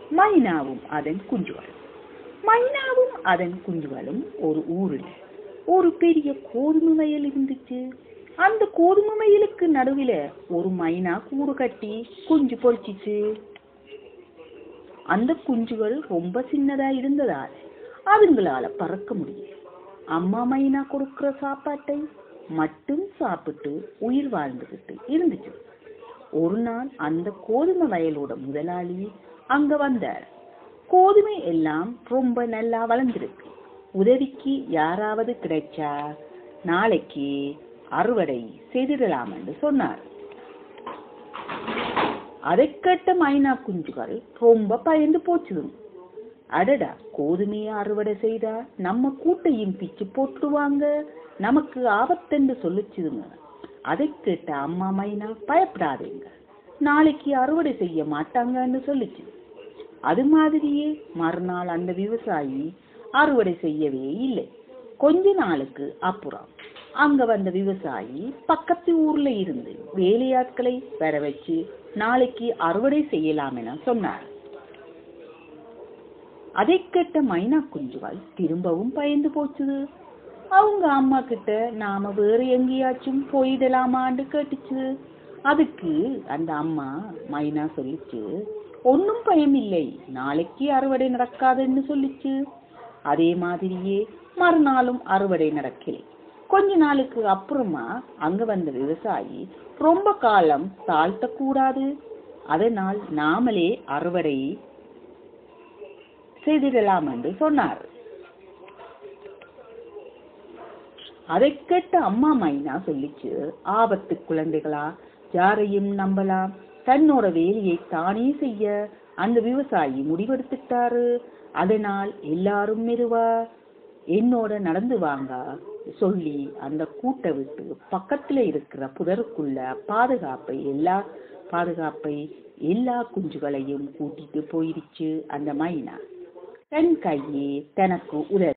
மைனாவும் அதன் குஞ்சுகளும் மைனாவும் அதன் குஞ்சுகளும் ஒரு ஊரில் ஒரு பெரிய கோதுமை வயல் இருந்துச்சு அந்த கோதுமை வயலுக்கு நடுவில ஒரு மைனா கூடு கட்டி குஞ்சு பொறிச்சிச்சு அந்த குஞ்சுகள் ரொம்ப சின்னதா இருந்ததால் அதுங்களால பறக்க முடியல அம்மா மைனா கொடுக்கிற சாப்பாட்டை மட்டும் சாப்பிட்டு உயிர் வாழ்ந்துகிட்டு இருந்துச்சு ஒரு நாள் அந்த கோதுமை வயலோட முதலாளி அங்க வந்தார் கோதுமை எல்லாம் ரொம்ப நல்லா வளர்ந்திருக்கு உதவிக்கு யாராவது கிடைச்சா நாளைக்கு அறுவடை செய்திடலாம் என்று சொன்னார் அதை கேட்ட மைனா குஞ்சுகள் ரொம்ப பயந்து போச்சுதுங்க அடடா கோதுமையை அறுவடை செய்தா நம்ம கூட்டையும் பிச்சு போட்டுடுவாங்க நமக்கு ஆபத்தென்று சொல்லிச்சுதுங்க அதை கேட்ட அம்மா மைனா பயப்படாதீங்க நாளைக்கு அறுவடை செய்ய மாட்டாங்கன்னு சொல்லிச்சு அது மாதிரியே மறுநாள் அந்த விவசாயி அறுவடை செய்யவே இல்லை கொஞ்ச நாளுக்கு அப்புறம் அங்க வந்த விவசாயி பக்கத்து ஊர்ல இருந்து வேலையாட்களை வர வச்சு நாளைக்கு அறுவடை செய்யலாம் என சொன்னார் அதை கேட்ட மைனா குஞ்சுகள் திரும்பவும் பயந்து போச்சுது அவங்க அம்மா கிட்ட நாம வேற எங்கேயாச்சும் போயிடலாமான்னு கேட்டுச்சு அதுக்கு அந்த அம்மா மைனா சொல்லிச்சு ஒன்னும் பயம் இல்லை நாளைக்கு அறுவடை நடக்காதுன்னு சொல்லிச்சு அதே மாதிரியே மறுநாளும் அறுவடை நடக்கல கொஞ்ச நாளுக்கு அப்புறமா அங்க வந்த விவசாயி ரொம்ப காலம் தாழ்த்த கூடாது அதனால் நாமளே அறுவடை செய்திடலாம் என்று சொன்னார் அதை கேட்ட அம்மா மைனா சொல்லிச்சு ஆபத்து குழந்தைகளா யாரையும் நம்பலாம் தன்னோட வேலையை தானே செய்ய அந்த விவசாயி முடிவெடுத்துட்டாரு அதனால் எல்லாரும் மெதுவா என்னோட நடந்து வாங்க சொல்லி அந்த கூட்டை விட்டு பக்கத்துல இருக்கிற புதருக்குள்ள பாதுகாப்பை எல்லா பாதுகாப்பை எல்லா குஞ்சுகளையும் கூட்டிட்டு போயிடுச்சு அந்த மைனா தன் கையே தனக்கு உதவி